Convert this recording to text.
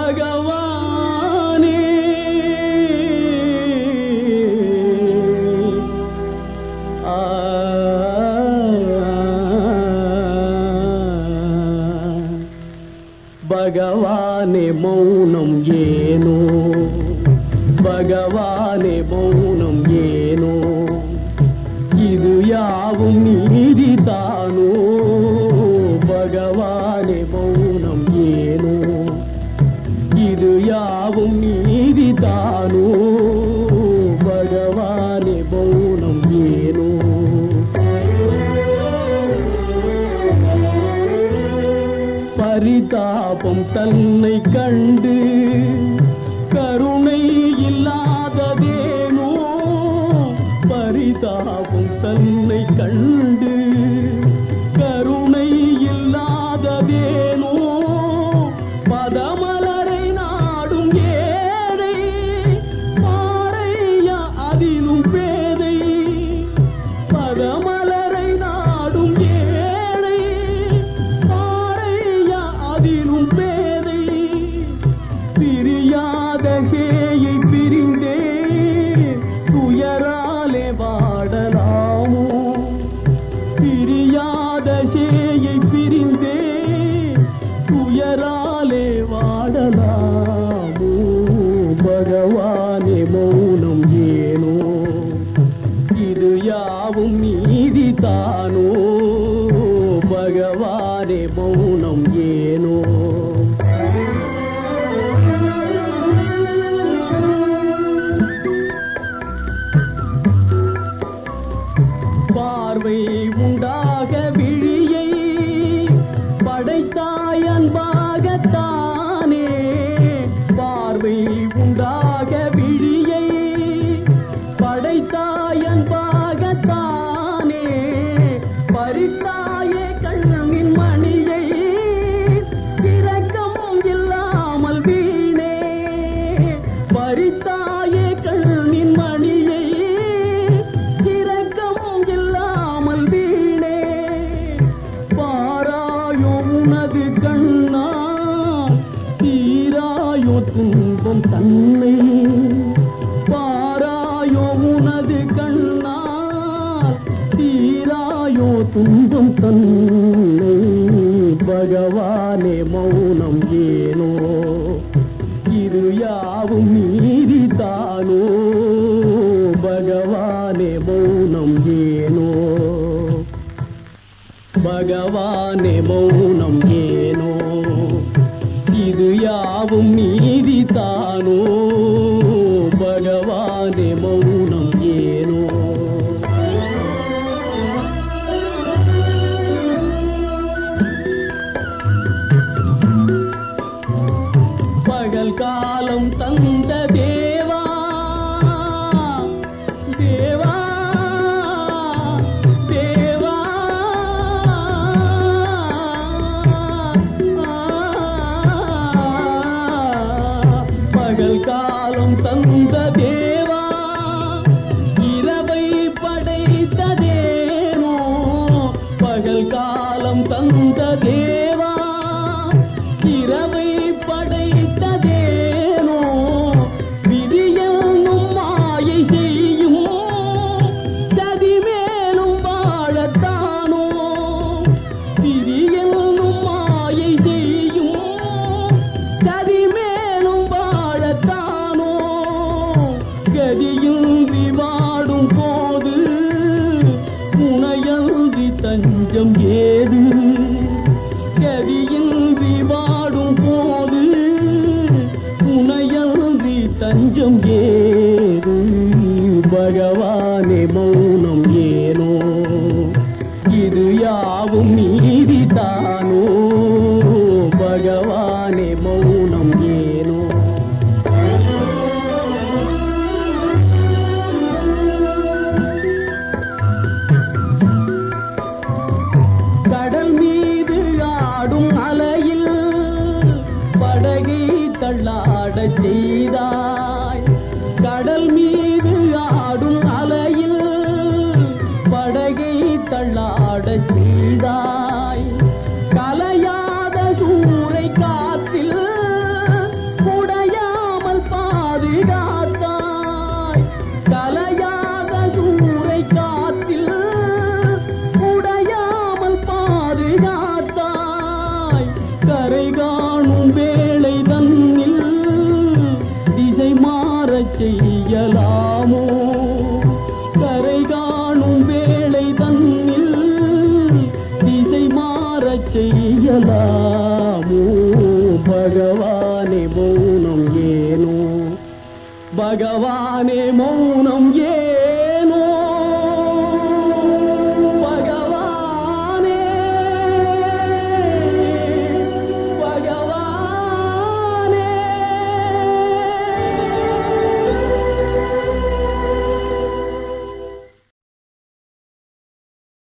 பகவானே ஆ பகவானே மௌனம் ஏனோ பகவானே மௌனம் ஏனோ இது யாவும் நீதி தானோ பகவானே மௌனம் ஏனோ இது யாவும் நீதி தானோ பகவானே மௌனம் ஏனோ பரிதாபம் தன்னை கண்டு கருணை இல்லாததேனோ பரிதாபம் தன்னை கண்டு கருணை இல்லாததேனோ பதமலரை நாடும் ஏழை பாறையா அதிலும் பேதை பதமலரை நாடும் ஏழை பாறையா அதிலும் பேதை பிரியாத சேயை பிரிந்தே துயராலே வாடலாமோ பிரியாத சேயை பிரிந்தே துயராலே வாடலாமோ பகவானே மௌனம் ஏனோ இது யாவும் நீதி தானோ பகவானே மௌனம் ஏனோ பார்வை உண்டாக விழியை படைத்தாய் அன்பாகத்தானே பார்வை உண்டாக விழியை படைத்தாய் அன்பாகத்தானே பறித்தாயே கண்ணமின் மணியை இரக்கம் இல்லாமல் வீணே பறித்தாயே கண்ணின் மணியை இரக்கம் இல்லாமல் வீணே பாராயோ உனது கண்ணா தீராயோ துன்பம் தன்னை பாராயோ உனது கண்ணா தீராயோ துன்பம் தன்னை பகவானே மௌனம் ஏனோ இது யாவும் நீதி தானோ பகவானே மௌனம் ஏனோ பகவானே மௌனம் ஏனோ இது யாவும் நீதி தானோ பகவானே மௌனம் ஏனோ பகல் காலம் தந்த தேவா தேவா தேவா பகல் காலம் தந்த தேவா இரவை படைத்ததேனோ பகல் காலம் தந்த தேவா இரவை படைத்ததேனோ விதியனும் மாயை செய்யும் சதி மேலும் வாழத்தானோ விதியனும் மாயை செய்யும் சதி மேலும் வாழத்தானோ கதியின்றி வாடும் போது உனையன்றி தஞ்சம் ஏது கதியின்றி வாடும் போது உனையன்றி தஞ்சம் ஏது பகவானே மௌனம் ஏனோ இது யாவும் நீதி தானோ பகவானே மௌனம் செய்யலாமோ கரை காணும் வேளை தன்னில் திசை மாறச் செய்யலாமோ பகவானே மௌனம் ஏனோ பகவானே மௌனம் ஏனோ